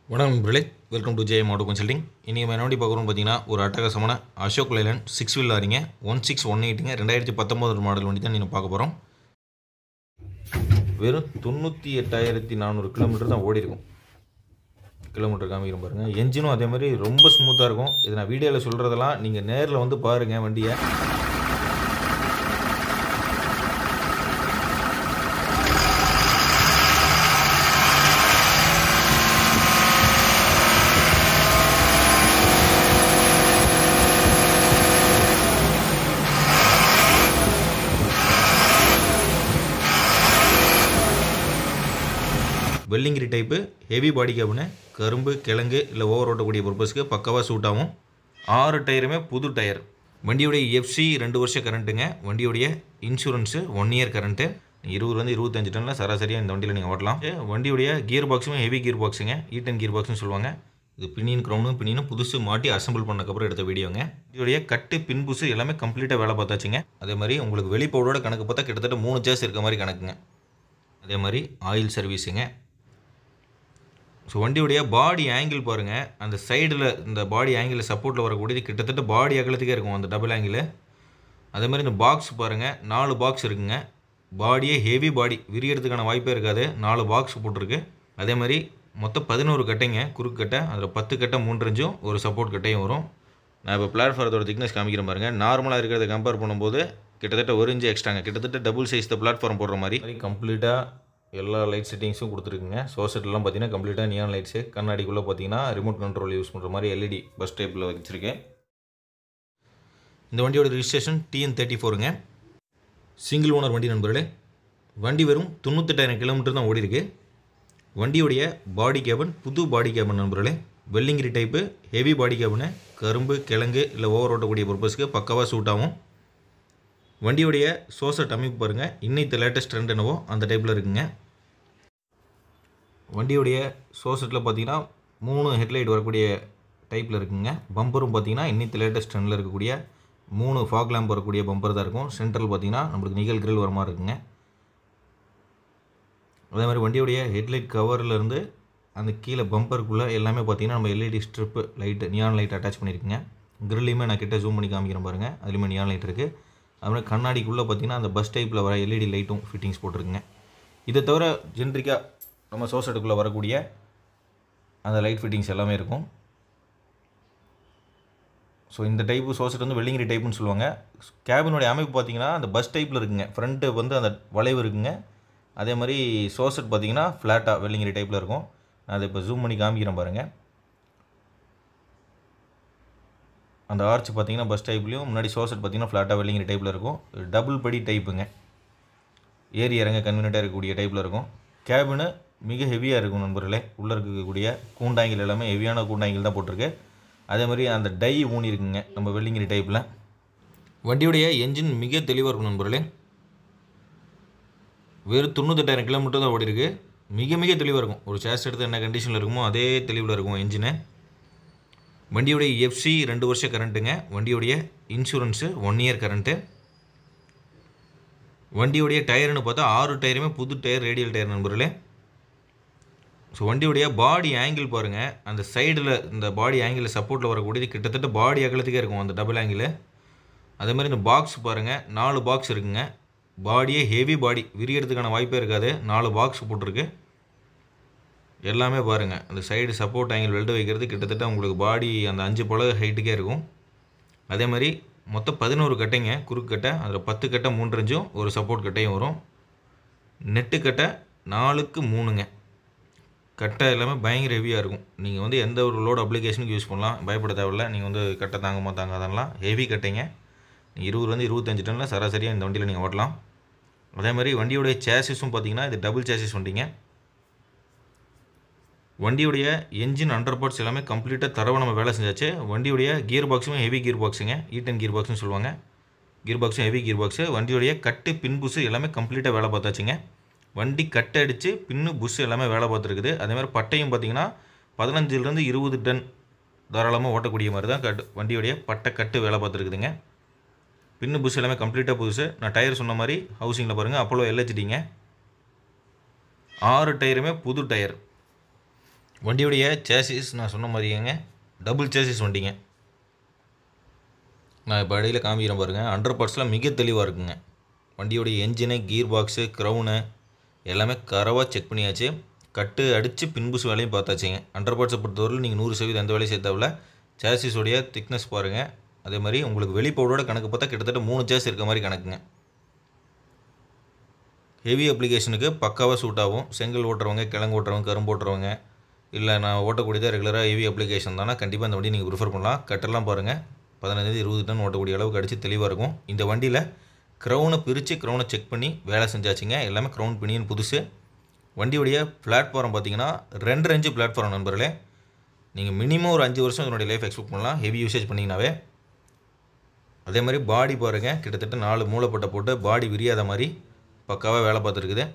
வணக்கம் நண்பர்களே welcome to JM auto consulting இன்றைக்கி நம்ம என்ன வண்டி பார்க்குறோம் பார்த்தீங்கன்னா ஒரு அட்டகாசமான அசோக் லைலண்ட் சிக்ஸ் வீல் லாரிங்க ஒன் சிக்ஸ் ஒன் எயிட்டுங்க ரெண்டாயிரத்தி பத்தொம்போது மாடல் வண்டி தான் நீங்கள் பார்க்க போகிறோம் வெறும் தொண்ணூற்றி எட்டாயிரத்தி நானூறு கிலோமீட்டர் தான் ஓடி இருக்கும் கிலோமீட்டர் காமிக்கிறோம் பாருங்கள் என்ஜினும் அதே மாதிரி ரொம்ப ஸ்மூத்தாக இருக்கும் இது நான் வீடியோவில் சொல்கிறதெல்லாம் நீங்கள் நேரில் வந்து பாருங்கள் வண்டியை Velliangiri type heavy body cabin கரும்பு கிழங்கு இல்லை ஓவர் ஓட்டக்கூடிய பர்பஸ்க்கு பக்காவாக சூட் ஆகும் ஆறு டயருமே புது டயர் வண்டியுடைய எஃப்சி ரெண்டு வருஷம் கரண்ட்டுங்க வண்டியுடைய இன்சூரன்ஸு ஒன் இயர் கரண்ட்டு இருபதுலேருந்து இருபத்தஞ்சு டன்னில் சராசரியாக இந்த வண்டியில் நீங்கள் ஓட்டலாம் வண்டியுடைய கியர் பாக்ஸுமே ஹெவி கியர் பாக்ஸுங்க ஈட்டன் கியர் பாக்ஸ்னு சொல்லுவாங்க இது பினியன் க்ரௌனும் பினியனும் புதுசு மாட்டி அசம்பிள் பண்ணக்கப்புறம் எடுத்த வீடியோங்க இதோடைய கட்டு பின்புசு எல்லாமே கம்ப்ளீட்டாக வேலை பார்த்தாச்சுங்க அதே மாதிரி உங்களுக்கு வெளிப்போடோட கணக்கு பார்த்தா கிட்டத்தட்ட மூணு சேஸ் இருக்க மாதிரி கணக்குங்க அதே மாதிரி ஆயில் சர்வீஸுங்க ஸோ வண்டியுடைய பாடி ஆங்கிள் பாருங்கள் அந்த சைடில் இந்த பாடி ஆங்கிளில் சப்போர்ட்டில் வரக்கூடியது கிட்டத்தட்ட பாடி அகலத்துக்கே இருக்கும் அந்த டபுள் ஆங்கிள் அதே மாதிரி இந்த பாக்ஸ் பாருங்கள் நாலு பாக்ஸ் இருக்குங்க பாடியே ஹெவி பாடி விரியறதுக்கான வாய்ப்பே இருக்காது நாலு பாக்ஸ் போட்டிருக்கு அதே மாதிரி மொத்தம் பதினோரு கட்டைங்க குறுக்கு கட்டை அதில் பத்து கட்டை மூன்று இன்ச்சும் ஒரு சப்போர்ட் கட்டையும் வரும் நான் இப்போ பிளாட்ஃபாரத்தோட திக்னஸ் காமிக்கிறேன் பாருங்கள் நார்மலாக இருக்கிறத கம்பேர் பண்ணும்போது கிட்டத்தட்ட ஒரு இன்ச்சு எக்ஸ்ட்ராங்க கிட்டத்தட்ட டபுள் சைஸ் த பிளாட்ஃபார்ம் போடுற மாதிரி கம்ப்ளீட்டாக எல்லா லைட் செட்டிங்ஸும் கொடுத்துருக்குங்க சோசெட்லாம் பார்த்தீங்கன்னா கம்ப்ளீட்டாக நியான் லைட்ஸு கண்ணாடிக்குள்ளே பார்த்தீங்கன்னா ரிமோட் கண்ட்ரோல் யூஸ் பண்ணுற மாதிரி எல்இடி பஸ் டைப்பில் வச்சுருக்கேன் இந்த வண்டியோட ரிஜிஸ்ட்ரேஷன் டிஎன் தேர்ட்டி ஃபோருங்க சிங்கிள் ஓனர் வண்டி நண்பர்களே வண்டி வெறும் தொண்ணூத்தெட்டாயிரம் கிலோமீட்டர் தான் ஓடி இருக்கு வண்டியுடைய பாடி கேபன் புது பாடி கேபன் நண்பர்களே Velliangiri type heavy body cabin கரும்பு கிழங்கு இல்லை ஓவர் ஓட்டக்கூடிய பர்பஸ்க்கு பக்காவாக சூட் ஆகும் வண்டியுடைய சோசட் அமைப்பு பாருங்கள் இன்னைக்கு லேட்டஸ்ட் ட்ரெண்ட் என்னவோ அந்த டைப்பில் இருக்குங்க வண்டியுடைய சோசட்டில் பார்த்தீங்கன்னா மூணு ஹெட்லைட் வரக்கூடிய டைப்பில் இருக்குங்க பம்பரும் பார்த்தீங்கன்னா இன்னைக்கு லேட்டஸ்ட் ட்ரெண்டில் இருக்கக்கூடிய மூணு ஃபாக் லேம்ப் வரக்கூடிய பம்பர் தான் இருக்கும் சென்ட்ரல் பார்த்தீங்கன்னா நம்மளுக்கு நிகழ் கிரில் வர மாதிரி இருக்குங்க அதே மாதிரி வண்டியுடைய ஹெட்லைட் கவர்லேருந்து அந்த கீழே பம்பருக்குள்ளே எல்லாமே பார்த்தீங்கன்னா நம்ம LED strip light neon light attach பண்ணியிருக்குங்க கிரில்லையுமே நான் கிட்ட ஜூம் பண்ணி காமிக்கிறேன் பாருங்கள் அதுலேயுமே நியான் லைட் இருக்குது அதுமாதிரி கண்ணாடிக்குள்ளே பார்த்தீங்கன்னா அந்த பஸ் டைப்பில் வர எல்இடி லைட்டும் ஃபிட்டிங்ஸ் போட்டிருக்குங்க இதை தவிர ஜென்ரிக்காக நம்ம சோசட்டுக்குள்ளே வரக்கூடிய அந்த லைட் ஃபிட்டிங்ஸ் எல்லாமே இருக்கும் ஸோ இந்த டைப்பு சோசட் வந்து வெள்ளிங்கிரி டைப்புன்னு சொல்லுவாங்க கேபினுடைய அமைப்பு பார்த்தீங்கன்னா அந்த பஸ் டைப்பில் இருக்குங்க ஃப்ரண்ட்டு வந்து அந்த வளைவு இருக்குங்க அதே மாதிரி சோசட் பார்த்தீங்கன்னா ஃப்ளாட்டாக வெள்ளிங்கிரி டைப்பில் இருக்கும் நான் அதை இப்போ ஜூம் பண்ணி காமிக்கிறேன் பாருங்கள் அந்த ஆர்ச் பார்த்தீங்கன்னா பஸ் டைப்லேயும் முன்னாடி சோசட் பார்த்தீங்கன்னா ஃப்ளாட்டாக வெள்ளிங்கிற டைப்பில் இருக்கும் டபுள் படி டைப்புங்க ஏறி இறங்க கன்வீனியண்ட்டாக இருக்கக்கூடிய டைப்பில் இருக்கும் கேபினு மிக ஹெவியாக இருக்கும் நண்பர்களே உள்ளே இருக்கக்கூடிய கூண்டாங்கில் எல்லாமே ஹெவியான கூண்டாங்கில் தான் போட்டிருக்கு அதே மாதிரி அந்த டை ஊனி இருக்குங்க நம்ம வெள்ளிங்கிரி டைப்பில் வண்டியுடைய என்ஜின் மிக தெளிவாக இருக்கும் நண்பர்களே வெறும் தொண்ணூத்தெட்டாயிரம் கிலோமீட்டர் தான் ஓடி இருக்கு மிக மிக தெளிவாக இருக்கும் ஒரு சேஸ் எடுத்து என்ன கண்டிஷனில் இருக்குமோ அதே தெளிவில் இருக்கும் என்ஜினு வண்டியுடைய எஃப்சி ரெண்டு வருஷம் கரண்ட்டுங்க வண்டியுடைய இன்சூரன்ஸு ஒன் இயர் கரண்ட்டு வண்டியுடைய டயர்னு பார்த்தா ஆறு டயருமே புது டயர் ரேடியல் டயர் நண்பர்களே ஸோ வண்டியுடைய பாடி ஆங்கிள் பாருங்கள் அந்த சைடில் இந்த பாடி ஆங்கிளில் சப்போர்ட்டில் வரக்கூடியது கிட்டத்தட்ட பாடி அகலத்துக்கே இருக்கும் அந்த டபுள் ஆங்கிள் அதே மாதிரி இந்த பாக்ஸ் பாருங்கள் நாலு பாக்ஸ் இருக்குங்க பாடியே ஹெவி பாடி விரியறதுக்கான வாய்ப்பே இருக்காது நாலு பாக்ஸ் போட்டிருக்கு எல்லாமே பாருங்கள் அந்த சைடு சப்போர்ட் ஆங்கிள் வெல்டு வைக்கிறது கிட்டத்தட்ட உங்களுக்கு பாடி அந்த அஞ்சு பழகு ஹைட்டுக்கே இருக்கும் அதே மாதிரி மொத்தம் பதினோரு கட்டைங்க குறுக்கு கட்டை அதில் பத்து கட்டை மூன்று இன்ச்சும் ஒரு சப்போர்ட் கட்டையும் வரும் நெட்டு கட்டை நாலுக்கு மூணுங்க கட்டை எல்லாமே பயங்கர ஹெவியாக இருக்கும் நீங்கள் வந்து எந்த ஒரு லோடு அப்ளிகேஷனுக்கு யூஸ் பண்ணலாம் பயப்பட தேவையில்ல நீங்கள் வந்து கட்டை தாங்குமா தாங்காதெல்லாம் ஹெவி கட்டைங்க இருபதுலேருந்து இருபத்தஞ்சு டன்னில் சராசரியாக இந்த வண்டியில் நீங்கள் ஓட்டலாம் அதே மாதிரி வண்டியோடைய சேசிஸும் பார்த்தீங்கன்னா இது டபுள் சேசிஸ் வண்டிங்க வண்டியுடைய என்ஜின் அண்டர் பார்ட்ஸ் எல்லாமே கம்ப்ளீட்டாக தரவை நம்ம வேலை செஞ்சாச்சு வண்டியுடைய கியர் பாக்ஸுமே ஹெவி கியர் பாக்ஸுங்க ஈட்டன் கியர் பாக்ஸ்னு சொல்லுவாங்க கியர் பாக்ஸும் ஹெவி கியர் பாக்ஸு வண்டியுடைய கட்டு பின் புஷு எல்லாமே கம்ப்ளீட்டாக வேலை பார்த்தாச்சுங்க வண்டி கட்டை அடித்து பின்னு புஷ் எல்லாமே வேலை பார்த்துருக்குது அதேமாதிரி பட்டையும் பார்த்தீங்கன்னா பதினஞ்சுலேருந்து இருபது டன் தாராளமாக ஓட்டக்கூடிய மாதிரி தான் கட்டு வண்டியுடைய பட்டை கட்டு வேலை பார்த்துருக்குதுங்க பின்னு புஷ் எல்லாமே கம்ப்ளீட்டாக புதுசு நான் டயர் சொன்ன மாதிரி ஹவுசிங்கில் பாருங்கள் அப்போலோ எல்ஹெச்டிங்க ஆறு டயருமே புது டயர் வண்டியுடைய சேசிஸ் நான் சொன்ன மாதிரிங்க டபுள் சேசிஸ் வண்டிங்க நான் இப்போ இடையில காமிக்கிறேன் பாருங்கள் அண்டர் பார்ட்ஸ்லாம் மிக தெளிவாக இருக்குங்க வண்டியோடைய என்ஜினு கீர் பாக்ஸு க்ரௌனு எல்லாமே கரவாக செக் பண்ணியாச்சு கட்டு அடித்து பின்புஸ் வேலையும் பார்த்தாச்சுங்க அண்டர் பார்ட்ஸை பொறுத்தவரையில் நீங்கள் நூறு சதவீதம் எந்த வேலையும் சேர்த்தாவில் சேசிஸோடைய திக்னஸ் பாருங்கள் அதே மாதிரி உங்களுக்கு வெளிப்போடோட கணக்கு பார்த்தா கிட்டத்தட்ட மூணு சேஸ் இருக்க மாதிரி கணக்குங்க ஹெவி அப்ளிகேஷனுக்கு பக்காவாக சூட் ஆகும் செங்கல் ஓட்டுறவங்க கிழங்கு ஓட்டுறவங்க கரும்பு ஓட்டுறவங்க இல்லை நான் ஓட்டக்கூடியதாக ரெகுலராக ஹெவி அப்ளிகேஷன் தானே கண்டிப்பாக இந்த வண்டி நீங்கள் ப்ரிஃபர் பண்ணலாம் கட்டெல்லாம் பாருங்கள் பதினஞ்சு இருபது டன் ஓட்டக்கூடிய அளவுக்கு அடித்து தெளிவாக இருக்கும் இந்த வண்டியில் க்ரௌனை பிரித்து க்ரௌனை செக் பண்ணி வேலை செஞ்சாச்சுங்க எல்லாமே க்ரௌன் பினியன் புதுசு வண்டியுடைய பிளாட்ஃபார்ம் பார்த்தீங்கன்னா ரெண்டு ரெஞ்சு பிளாட்ஃபார்ம் நண்பர்களே நீங்கள் மினிமம் ஒரு அஞ்சு வருஷம் இதனுடைய லைஃப் எக்ஸ்பெக்ட் பண்ணலாம் ஹெவி யூசேஜ் பண்ணிங்கனாவே அதே மாதிரி பாடி பாருங்கள் கிட்டத்தட்ட நாலு மூளைப்பட்டை போட்டு பாடி விரியாத மாதிரி பக்காவாக வேலை பார்த்துருக்குது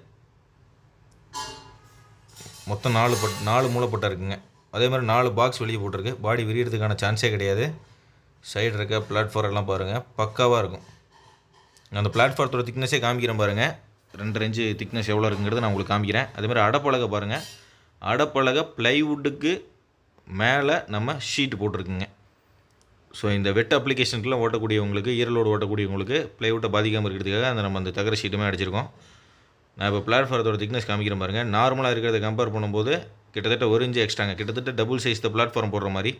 மொத்தம் நாலு பட் நாலு மூளைப்பட்டை இருக்குங்க அதே மாதிரி நாலு பாக்ஸ் வெளியே போட்டிருக்கு பாடி விரியறதுக்கான சான்ஸே கிடையாது சைடு இருக்க பிளாட்ஃபார்ம் எல்லாம் பாருங்கள் பக்காவாக இருக்கும் அந்த பிளாட்ஃபார்த்தோட திக்னஸே காமிக்கிறேன் பாருங்கள் ரெண்டு ரெஞ்சு திக்னஸ் எவ்வளோ இருக்குங்கிறது நான் உங்களுக்கு காமிக்கிறேன் அதே மாதிரி அடப்பலகை பாருங்கள் அடப்பலகை ப்ளைவுட்டுக்கு மேலே நம்ம ஷீட் போட்டிருக்குங்க ஸோ இந்த வெட் அப்ளிகேஷனுக்குலாம் ஓட்டக்கூடியவங்களுக்கு ஈரலோடு ஓட்டக்கூடியவங்களுக்கு ப்ளைவுட்டை பாதிக்காமல் இருக்கிறதுக்காக அந்த நம்ம அந்த தகர ஷீட்டுமே அடிச்சிருக்கோம் நான் இப்போ பிளாட்ஃபாரத்தோட திக்னஸ் காமிக்கிறேன் பாருங்கள் நார்மலாக இருக்கிறத கம்பேர் பண்ணும்போது கிட்டத்தட்ட ஒரு இன்ச்சு எக்ஸ்ட்ராங்க கிட்டத்தட்ட டபுள் சைஸ் த பிளாட்ஃபார்ம் போடுற மாதிரி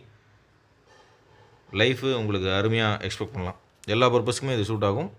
லைஃபு உங்களுக்கு அருமையாக எக்ஸ்பெக்ட் பண்ணலாம் எல்லா பர்பஸ்க்குமே இது சூட் ஆகும்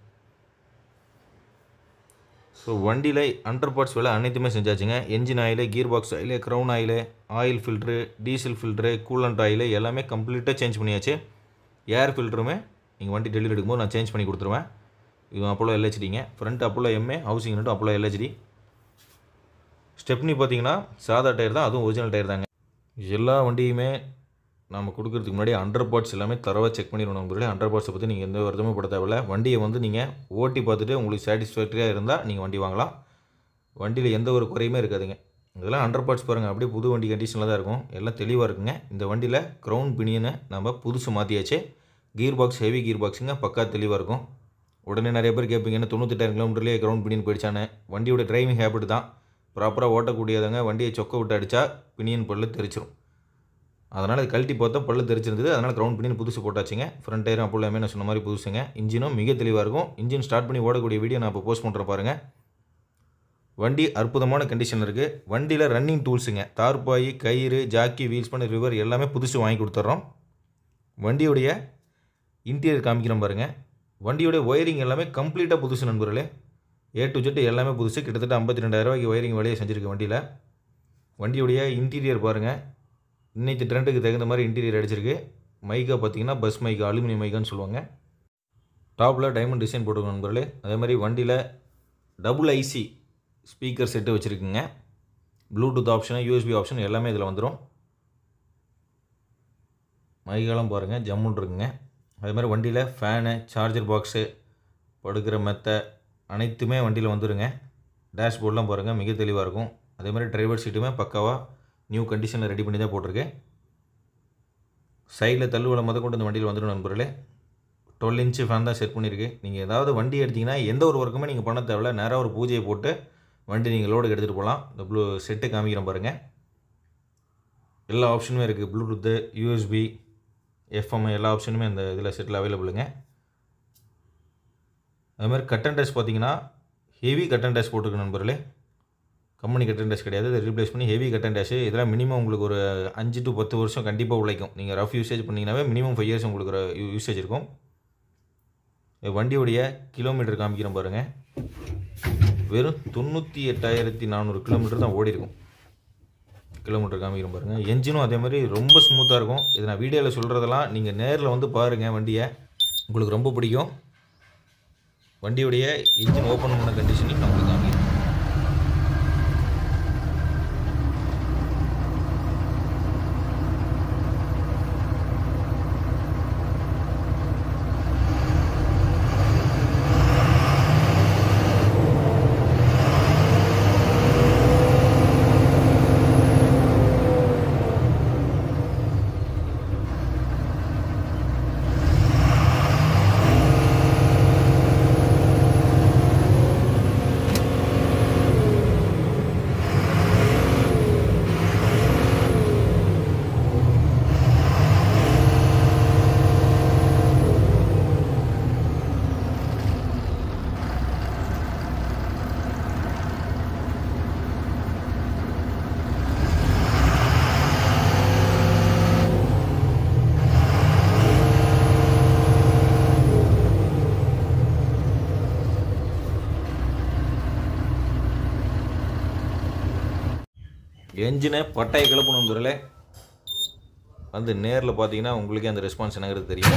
ஸோ வண்டியில் அண்டர் பார்ட்ஸ் வேலை அனைத்துமே செஞ்சாச்சுங்க engine oil gear box oil crown oil oil filter diesel filter coolant oil எல்லாமே கம்ப்ளீட்டாக சேஞ்ச் பண்ணியாச்சு ஏர் ஃபில்ட்ருமே நீங்கள் வண்டி டெலிவரி எடுக்கும்போது நான் சேஞ்ச் பண்ணி கொடுத்துருவேன் இது அப்போலோ எல்ஹெச்டிங்க front Apollo MA housing unit Apollo LHT stepney பார்த்தீங்கன்னா சாதா டயர் தான் அதுவும் ஒரிஜினல் டயர் தாங்க எல்லா வண்டியுமே நம்ம கொடுக்கறதுக்கு முன்னாடி அண்டர் பார்ட்ஸ் எல்லாமே தரவாக செக் பண்ணிடணும் நண்பர்களே அண்டர் பார்ட்ஸை பற்றி நீங்கள் எந்த வருத்தமும் பட தேவையில்ல வண்டியை வந்து நீங்கள் ஓட்டி பார்த்துட்டு உங்களுக்கு சாட்டிஸ்ஃபேக்டரியாக இருந்தால் நீங்கள் வண்டி வாங்கலாம் வண்டியில் எந்த ஒரு குறையுமே இருக்காதுங்க இதெல்லாம் அண்டர் பார்ட்ஸ் பாருங்கள் அப்படியே புது வண்டி கண்டிஷனில் தான் இருக்கும் எல்லாம் தெளிவாக இருக்குங்க இந்த வண்டியில் க்ரௌன் பினியனை நம்ம புதுசு மாற்றியாச்சு கீர் பாக்ஸ் ஹெவி கீர் பாக்ஸுங்க பக்கா தெளிவாக இருக்கும் உடனே நிறைய பேர் கேட்பீங்க என்ன தொண்ணூத்தெட்டாயிரம் கிலோமீட்டர்லேயே க்ரௌண்ட் பினியன் போயிடுச்சானே வண்டியோட டிரைவிங் ஹேபிட் தான் ப்ராப்பராக ஓட்டக்கூடியவங்க வண்டியை சொக்க விட்டு அடித்தா பினியன் பல்லு தெரிச்சிரும் அதனால் இது கழட்டி பார்த்தா பல்லு தெரிச்சிருந்தது அதனால் க்ரௌண்ட் பினியன் புதுசு போட்டாச்சுங்க ஃப்ரண்ட் டயரும் அப்போ எல்லாமே நான் சொன்ன மாதிரி புதுசுங்க இன்ஜினும் மிக தெளிவாக இருக்கும் இன்ஜின் ஸ்டார்ட் பண்ணி ஓடக்கூடிய வீடியோ நான் இப்போ போஸ்ட் பண்ணுறேன் பாருங்கள் வண்டி அற்புதமான கண்டிஷனில் இருக்குது வண்டியில் ரன்னிங் டூல்ஸுங்க தார்பாய் கயிறு ஜாக்கி வீல்ஸ் பண்ண ரிவர் எல்லாமே புதுசு வாங்கி கொடுத்துட்றோம் வண்டியுடைய இன்டீரியர் காமிக்கிறோம் பாருங்கள் வண்டியோடைய ஒயரிங் எல்லாமே கம்ப்ளீட்டாக புதுசு நண்பர்களே ஏ டு ஜெட் எல்லாமே புதுசு கிட்டத்தட்ட ஐம்பத்தி ரெண்டாயிரரூவாய்க்கு ஒயரிங் வேலையை செஞ்சுருக்கு வண்டியில் வண்டியுடைய இன்டீரியர் பாருங்கள் இன்னைக்கு ட்ரெண்டுக்கு தகுந்த மாதிரி இன்டீரியர் அடிச்சிருக்கு மைக்கா பார்த்தீங்கன்னா பஸ் மைக்கா அலுமினியம் மைக்கான்னு சொல்லுவாங்க டாப்பில் டைமண்ட் டிசைன் போட்டுருக்கோம் நண்பர்களே அதே மாதிரி வண்டியில் டபுள் ஐசி ஸ்பீக்கர் செட்டு வச்சுருக்குங்க ப்ளூடூத் ஆப்ஷன் யூஎஸ்பி ஆப்ஷன் எல்லாமே இதில் வந்துடும் மைக்கெல்லாம் பாருங்கள் ஜம்முன் இருக்குங்க அதே மாதிரி வண்டியில் ஃபேனு சார்ஜர் பாக்ஸு படுக்கிற மெத்தை அனைத்துமே வண்டியில் வந்துருங்க டேஷ்போர்ட்லாம் பாருங்கள் மிக தெளிவாக இருக்கும் அதே மாதிரி டிரைவர் சீட்டுமே பக்காவாக நியூ கண்டிஷனில் ரெடி பண்ணி தான் போட்டிருக்கேன் சைடில் தள்ளுவலை முத கொண்டு இந்த வண்டியில் வந்துடும் நண்பர்களே டுவெல் இன்ச்சு ஃபேன் தான் செட் பண்ணியிருக்கு நீங்கள் ஏதாவது வண்டி எடுத்திங்கன்னா எந்த ஒரு ஒர்க்குமே நீங்கள் பண்ண தேவையில்ல நேராக ஒரு பூஜையை போட்டு வண்டி நீங்கள் லோடு எடுத்துகிட்டு போகலாம் இந்த ப்ளூ செட்டு காமிக்கிறேன் பாருங்கள் எல்லா ஆப்ஷனுமே இருக்குது ப்ளூடூத்து யூஎஸ்பி எஃப்எம் எல்லா ஆப்ஷனுமே இந்த இதில் செட்டில் அவைலபிளுங்க அது மாதிரி கட் அண்ட் டேஷ் பார்த்தீங்கன்னா ஹெவி கட் அண்ட் டேஷ் போட்டிருக்கு நண்பர்களே கம்பெனி கட் அண்ட் டேஷ் கிடையாது இதை ரீப்ளேஸ் பண்ணி ஹெவி கட் அண்ட் டேஷ் இதெல்லாம் மினிமம் உங்களுக்கு ஒரு அஞ்சு டு பத்து வருஷம் கண்டிப்பாக உழைக்கும் நீங்கள் ரஃப் யூசேஜ் பண்ணிங்கனாவே மினிமம் ஃபைவ் இயர்ஸ் உங்களுக்கு ஒரு யூசேஜ் இருக்கும் இது வண்டியுடைய கிலோமீட்டர் காமிக்கிறேன் பாருங்கள் வெறும் தொண்ணூற்றி எட்டாயிரத்தி நானூறு கிலோமீட்டர் தான் ஓடி இருக்கும் கிலோமீட்டர் காமிக்கிறேன் பாருங்கள் என்ஜினும் அதே மாதிரி ரொம்ப ஸ்மூத்தாக இருக்கும் இது நான் வீடியோவில் சொல்கிறதெல்லாம் நீங்கள் நேரில் வந்து பாருங்கள் வண்டியை உங்களுக்கு ரொம்ப பிடிக்கும் வண்டியுடைய இன்ஜின் ஓப்பன் பண்ண கண்டிஷனையும் நான் உங்களுக்கு காமிக்கிறேன் என்ஜினை பட்டையை கிளப்பணும் துறையில் வந்து நேரில் பார்த்தீங்கன்னா உங்களுக்கே அந்த ரெஸ்பான்ஸ் என்னங்கிறது தெரியும்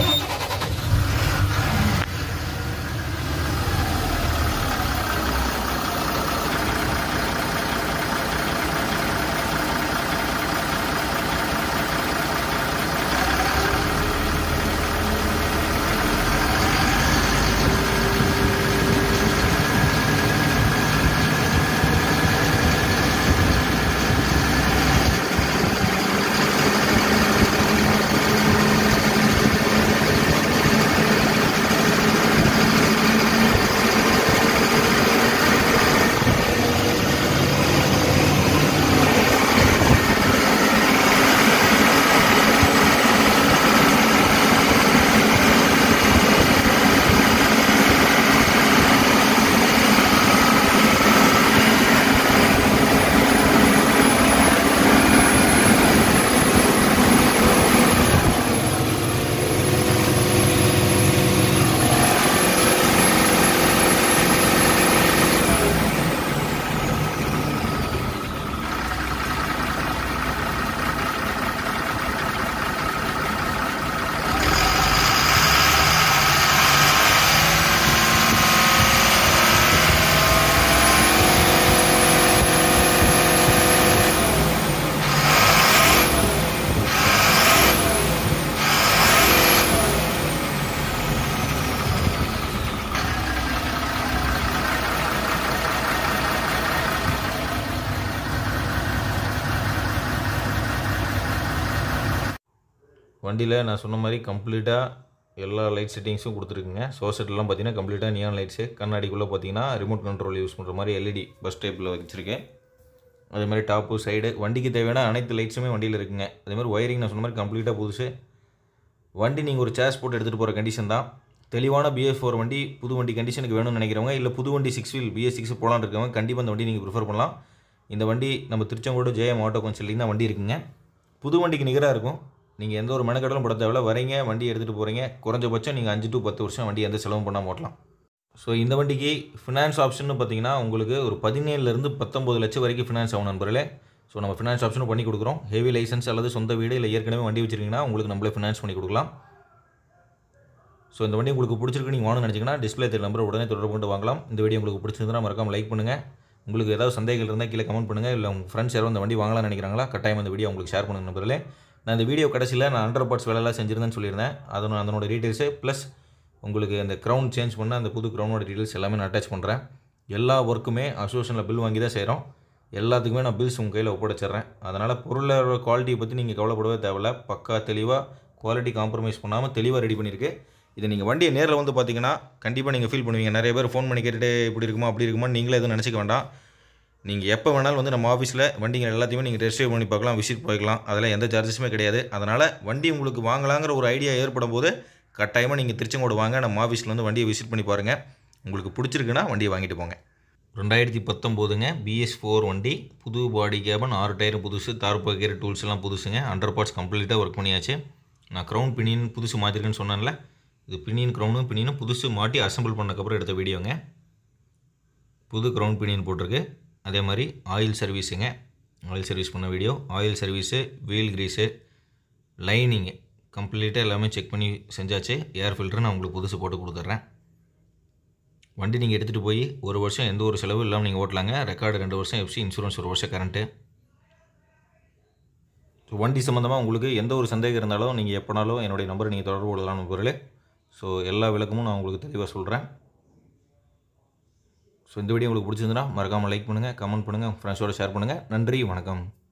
வண்டியில் நான் சொன்ன மாதிரி கம்ப்ளீட்டாக எல்லா லைட் செட்டிங்ஸும் கொடுத்துருக்குங்க சோசெட்லாம் பார்த்தீங்கன்னா கம்ப்ளீட்டாக நியான் லைட்ஸு கண்ணாடிக்குள்ளே பார்த்தீங்கன்னா ரிமோட் கண்ட்ரோல் யூஸ் பண்ணுற மாதிரி எல்இடி பஸ் டைப்பில் வச்சுருக்கேன் அதே மாதிரி டாப்பு சைடு வண்டிக்கு தேவையான அனைத்து லைட்ஸுமே வண்டியில் இருக்குங்க அதே மாதிரி ஒயரிங் நான் சொன்ன மாதிரி கம்ப்ளீட்டாக புதுசு வண்டி நீங்கள் ஒரு சேர்ஸ் போட்டு எடுத்துகிட்டு போகிற கண்டிஷன் தான் தெளிவான பிஎஸ் ஃபோர் வண்டி புது வண்டி கண்டிஷனுக்கு வேணும்னு நினைக்கிறவங்க இல்லை புது வண்டி சிக்ஸ் வீல் பிஎஸ் சிக்ஸ் போகலான்னு இருக்கவங்க கண்டிப்பாக இந்த வண்டி நீங்கள் ப்ரிஃபர் பண்ணலாம் இந்த வண்டி நம்ம திருச்செங்கோடு ஜேஎம் ஆட்டோ கன்சல்டிங் தான் வண்டி இருக்குங்க புது வண்டிக்கு நிகராக இருக்கும் நீங்கள் எந்த ஒரு மெனக்கடலும் போட தேவையில்ல வரீங்க வண்டி எடுத்துகிட்டு போகிறீங்க குறைஞ்சபட்சம் நீங்கள் அஞ்சு டு பத்து வருஷம் வண்டி எந்த செலவும் பண்ணாமல் ஓட்டலாம் ஸோ இந்த வண்டிக்கு ஃபினான்ஸ் ஆப்ஷன் பார்த்தீங்கன்னா உங்களுக்கு ஒரு பதினேழுலேருந்து பத்தொம்பது லட்சம் வரைக்கும் ஃபினான்ஸ் ஆகும் நண்பர்களே ஸோ நம்ம ஃபினான்ஸ் ஆப்ஷனும் பண்ணி கொடுக்குறோம் ஹெவி லைசன்ஸ் அல்லது சொந்த வீடு இல்லை ஏற்கனவே வண்டி வச்சிருக்கீங்கன்னா உங்களுக்கு நம்மளே ஃபினான்ஸ் பண்ணி கொடுக்கலாம் ஸோ இந்த வண்டி உங்களுக்கு பிடிச்சிருக்கு நீங்கள் வாங்கணும்னு நினச்சிங்கன்னா டிஸ்பிளே தெரிய நம்பர் உடனே தொடர்பு கொண்டு வாங்கலாம் இந்த வீடியோ உங்களுக்கு பிடிச்சிருந்தா மறக்காம லைக் பண்ணுங்கள் உங்களுக்கு ஏதாவது சந்தேகங்கள் இருந்தால் கீழே கமெண்ட் பண்ணுங்கள் இல்லை உங்கள் ஃப்ரெண்ட்ஸ் யாரும் இந்த வண்டி வாங்கலாம்னு நினைக்கிறாங்களா கட்டாயம் இந்த வீடியோ உங்களுக்கு ஷேர் பண்ணுங்க நம்பர்களே நான் இந்த வீடியோ கடைசியில் நான் அண்டர் பார்ட்ஸ் வேலையெல்லாம் செஞ்சிருந்தேன்னு சொல்லியிருந்தேன் அதனோட அதனோட டீட்டெயில்ஸு ப்ளஸ் உங்களுக்கு அந்த க்ரௌன் சேஞ்ச் பண்ண அந்த புது க்ரௌனோட டீட்டெயில்ஸ் எல்லாமே நான் அட்டாச் பண்ணுறேன் எல்லா ஒர்க்குமே அசோசியேஷனில் பில் வாங்கி தான் செய்கிறோம் எல்லாத்துக்குமே நான் பில்ஸ் உங்கள் கையில் ஒப்படைச்சிட்றேன் அதனால் பொருளோட குவாலிட்டியை பற்றி நீங்கள் கவலைப்படவே தேவையில்ல பக்கா தெளிவாக குவாலிட்டி காம்ப்ரமைஸ் பண்ணாமல் தெளிவாக ரெடி பண்ணியிருக்கு இதை நீங்கள் வண்டியை நேரில் வந்து பார்த்தீங்கன்னா கண்டிப்பாக நீங்கள் ஃபீல் பண்ணுவீங்க நிறைய பேர் ஃபோன் பண்ணி கேட்டுட்டு இப்படி இருக்குமா அப்படி இருக்குமா நீங்களே எதுவும் நினச்சிக்க வேண்டாம் நீங்கள் எப்போ வேணாலும் வந்து நம்ம ஆஃபீஸில் வண்டிங்க எல்லாத்தையுமே நீங்கள் டெஸ்ட் பண்ணி பார்க்கலாம் விசிட் போய்க்கலாம் அதெல்லாம் எந்த சார்ஜஸுமே கிடையாது அதனால் வண்டி உங்களுக்கு வாங்கலாங்கிற ஒரு ஐடியா ஏற்படும் போது கட்டாயமாக நீங்கள் திருச்செங்கோடு வாங்க நம்ம ஆஃபீஸில் வந்து வண்டியை விசிட் பண்ணி பாருங்கள் உங்களுக்கு பிடிச்சிருக்குன்னா வண்டியை வாங்கிட்டு போங்க ரெண்டாயிரத்தி பத்தொம்போதுங்க பிஎஸ் ஃபோர் வண்டி புது பாடி கேபன் ஆறு டயரும் புதுசு தார் பக்கேர் டூல்ஸ் எல்லாம் புதுசுங்க அண்டர் பார்ட்ஸ் கம்ப்ளீட்டாக ஒர்க் பண்ணியாச்சு நான் க்ரௌன் பினியன் புதுசு மாற்றிருக்கேன்னு சொன்னேன்ல இது பினியன் க்ரௌனும் பினியனும் புதுசு மாட்டி அசம்பிள் பண்ணக்கப்புறம் எடுத்த வீடியோங்க புது க்ரௌன் பினியன் போட்டிருக்கு அதே மாதிரி ஆயில் சர்வீஸுங்க ஆயில் சர்வீஸ் பண்ண video oil service wheel grease lining கம்ப்ளீட்டாக எல்லாமே செக் பண்ணி செஞ்சாச்சு ஏர் ஃபில்டர் நான் உங்களுக்கு புதுசு போட்டு கொடுத்துட்றேன் வண்டி நீங்கள் எடுத்துகிட்டு போய் ஒரு வருஷம் எந்த ஒரு செலவும் இல்லாமல் நீங்கள் ஓட்டலாங்க ரெக்கார்டு ரெண்டு வருஷம் எஃப்சி இன்சூரன்ஸ் ஒரு வருஷம் கரண்ட்டு ஸோ வண்டி சம்மந்தமாக உங்களுக்கு எந்த ஒரு சந்தேகம் இருந்தாலும் நீங்கள் எப்போனாலும் என்னுடைய நம்பரை நீங்கள் தொடர்பு கொள்ளலாம் பொருளே ஸோ எல்லா விளக்கமும் நான் உங்களுக்கு தெளிவாக சொல்கிறேன் ஸோ இந்த வீடியோ உங்களுக்கு பிடிச்சிருந்துன்னா மறக்காமல் லைக் பண்ணுங்கள் கமெண்ட் பண்ணுங்கள் ஃப்ரெண்ட்ஸோட ஷேர் பண்ணுங்கள் நன்றி வணக்கம்